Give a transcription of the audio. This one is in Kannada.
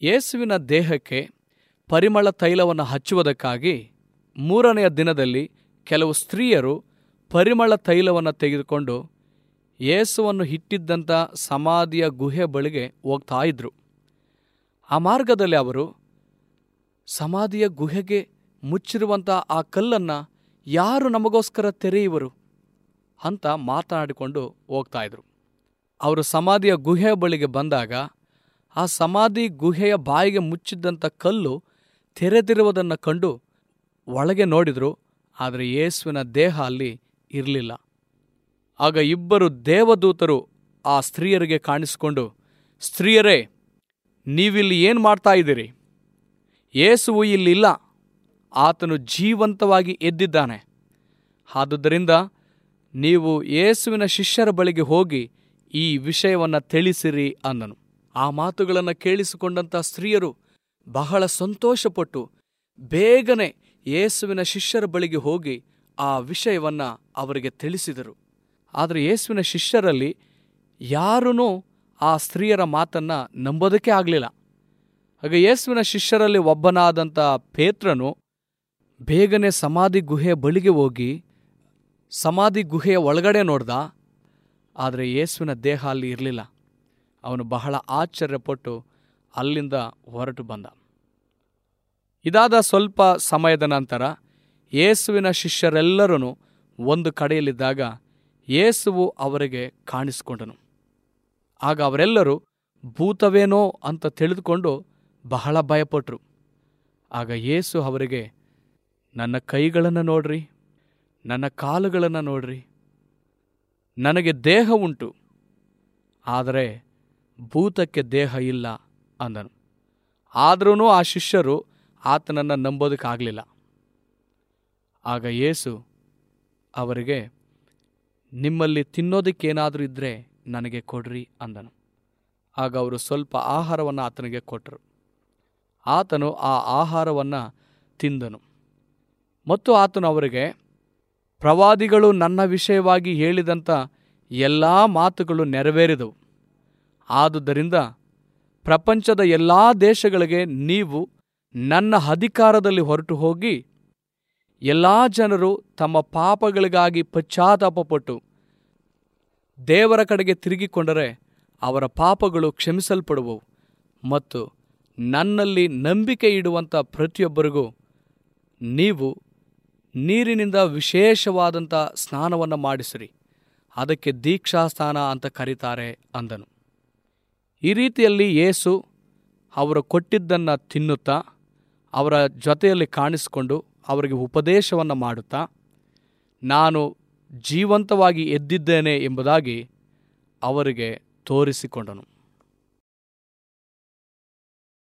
ಯೇಸುವಿನ ದೇಹಕ್ಕೆ ಪರಿಮಳ ತೈಲವನ್ನು ಹಚ್ಚುವುದಕ್ಕಾಗಿ ಮೂರನೆಯ ದಿನದಲ್ಲಿ ಕೆಲವು ಸ್ತ್ರೀಯರು ಪರಿಮಳ ತೈಲವನ್ನು ತೆಗೆದುಕೊಂಡು ಯೇಸುವನ್ನು ಇಟ್ಟಿದ್ದಂಥ ಸಮಾಧಿಯ ಗುಹೆ ಬಳಿಗೆ ಹೋಗ್ತಾ ಇದ್ರು ಆ ಮಾರ್ಗದಲ್ಲಿ ಅವರು ಸಮಾಧಿಯ ಗುಹೆಗೆ ಮುಚ್ಚಿರುವಂಥ ಆ ಕಲ್ಲನ್ನು ಯಾರು ನಮಗೋಸ್ಕರ ತೆರೆಯುವರು ಅಂತ ಮಾತನಾಡಿಕೊಂಡು ಹೋಗ್ತಾ ಇದ್ರು ಅವರು ಸಮಾಧಿಯ ಗುಹೆಯ ಬಳಿಗೆ ಬಂದಾಗ ಆ ಸಮಾಧಿ ಗುಹೆಯ ಬಾಯಿಗೆ ಮುಚ್ಚಿದ್ದಂಥ ಕಲ್ಲು ತೆರೆದಿರುವುದನ್ನು ಕಂಡು ಒಳಗೆ ನೋಡಿದ್ರು ಆದರೆ ಯೇಸುವಿನ ದೇಹ ಅಲ್ಲಿ ಇರಲಿಲ್ಲ ಆಗ ಇಬ್ಬರು ದೇವದೂತರು ಆ ಸ್ತ್ರೀಯರಿಗೆ ಕಾಣಿಸಿಕೊಂಡು ಸ್ತ್ರೀಯರೇ ನೀವಿಲ್ಲಿ ಏನು ಮಾಡ್ತಾ ಇದ್ದೀರಿ ಯೇಸುವು ಇಲ್ಲಿಲ್ಲ ಆತನು ಜೀವಂತವಾಗಿ ಎದ್ದಿದ್ದಾನೆ ಆದುದರಿಂದ ನೀವು ಯೇಸುವಿನ ಶಿಷ್ಯರ ಬಳಿಗೆ ಹೋಗಿ ಈ ವಿಷಯವನ್ನು ತಿಳಿಸಿರಿ ಅಂದನು ಆ ಮಾತುಗಳನ್ನು ಕೇಳಿಸಿಕೊಂಡಂಥ ಸ್ತ್ರೀಯರು ಬಹಳ ಸಂತೋಷಪಟ್ಟು ಬೇಗನೆ ಯೇಸುವಿನ ಶಿಷ್ಯರ ಬಳಿಗೆ ಹೋಗಿ ಆ ವಿಷಯವನ್ನ ಅವರಿಗೆ ತಿಳಿಸಿದರು ಆದರೆ ಯೇಸುವಿನ ಶಿಷ್ಯರಲ್ಲಿ ಯಾರೂ ಆ ಸ್ತ್ರೀಯರ ಮಾತನ್ನ ನಂಬೋದಕ್ಕೆ ಆಗಲಿಲ್ಲ ಆಗ ಯೇಸುವಿನ ಶಿಷ್ಯರಲ್ಲಿ ಒಬ್ಬನಾದಂಥ ಪೇತ್ರನು ಬೇಗನೆ ಸಮಾಧಿ ಗುಹೆಯ ಬಳಿಗೆ ಹೋಗಿ ಸಮಾಧಿ ಗುಹೆಯ ಒಳಗಡೆ ನೋಡ್ದ ಆದರೆ ಯೇಸುವಿನ ದೇಹ ಅಲ್ಲಿ ಇರಲಿಲ್ಲ ಅವನು ಬಹಳ ಆಶ್ಚರ್ಯಪಟ್ಟು ಅಲ್ಲಿಂದ ಹೊರಟು ಬಂದ ಇದಾದ ಸ್ವಲ್ಪ ಸಮಯದ ನಂತರ ಯೇಸುವಿನ ಶಿಷ್ಯರೆಲ್ಲರೂ ಒಂದು ಕಡೆಯಲ್ಲಿದ್ದಾಗ ಯೇಸುವು ಅವರಿಗೆ ಕಾಣಿಸಿಕೊಂಡನು ಆಗ ಅವರೆಲ್ಲರೂ ಭೂತವೇನೋ ಅಂತ ತಿಳಿದುಕೊಂಡು ಬಹಳ ಭಯಪಟ್ಟರು ಆಗ ಯೇಸು ಅವರಿಗೆ ನನ್ನ ಕೈಗಳನ್ನು ನೋಡ್ರಿ ನನ್ನ ಕಾಲುಗಳನ್ನು ನೋಡ್ರಿ ನನಗೆ ದೇಹ ಉಂಟು ಆದರೆ ಭೂತಕ್ಕೆ ದೇಹ ಇಲ್ಲ ಅಂದನು ಆದ್ರೂ ಆ ಶಿಷ್ಯರು ಆತನನ್ನು ನಂಬೋದಕ್ಕಾಗಲಿಲ್ಲ ಆಗ ಯೇಸು ಅವರಿಗೆ ನಿಮ್ಮಲ್ಲಿ ತಿನ್ನೋದಕ್ಕೇನಾದರೂ ಇದ್ದರೆ ನನಗೆ ಕೊಡ್ರಿ ಅಂದನು ಆಗ ಅವರು ಸ್ವಲ್ಪ ಆಹಾರವನ್ನು ಆತನಿಗೆ ಕೊಟ್ಟರು ಆತನು ಆ ಆಹಾರವನ್ನು ತಿಂದನು ಮತ್ತು ಆತನು ಅವರಿಗೆ ಪ್ರವಾದಿಗಳು ನನ್ನ ವಿಷಯವಾಗಿ ಹೇಳಿದಂಥ ಎಲ್ಲ ಮಾತುಗಳು ನೆರವೇರಿದವು ಆದುದರಿಂದ ಪ್ರಪಂಚದ ಎಲ್ಲ ದೇಶಗಳಿಗೆ ನೀವು ನನ್ನ ಅಧಿಕಾರದಲ್ಲಿ ಹೊರಟು ಹೋಗಿ ಎಲ್ಲ ಜನರು ತಮ್ಮ ಪಾಪಗಳಿಗಾಗಿ ಪಶ್ಚಾತ್ತಾಪಪಟ್ಟು ದೇವರ ಕಡೆಗೆ ತಿರುಗಿಕೊಂಡರೆ ಅವರ ಪಾಪಗಳು ಕ್ಷಮಿಸಲ್ಪಡುವವು ಮತ್ತು ನನ್ನಲ್ಲಿ ನಂಬಿಕೆ ಇಡುವಂಥ ಪ್ರತಿಯೊಬ್ಬರಿಗೂ ನೀವು ನೀರಿನಿಂದ ವಿಶೇಷವಾದಂಥ ಸ್ನಾನವನ್ನು ಮಾಡಿಸಿರಿ ಅದಕ್ಕೆ ದೀಕ್ಷಾಸ್ನಾನ ಅಂತ ಕರೀತಾರೆ ಅಂದನು ಈ ರೀತಿಯಲ್ಲಿ ಯೇಸು ಅವರು ಕೊಟ್ಟಿದ್ದನ್ನು ತಿನ್ನುತ್ತಾ ಅವರ ಜೊತೆಯಲ್ಲಿ ಕಾಣಿಸಿಕೊಂಡು ಅವರಿಗೆ ಉಪದೇಶವನ್ನು ಮಾಡುತ್ತಾ ನಾನು ಜೀವಂತವಾಗಿ ಎದ್ದಿದ್ದೇನೆ ಎಂಬುದಾಗಿ ಅವರಿಗೆ ತೋರಿಸಿಕೊಂಡನು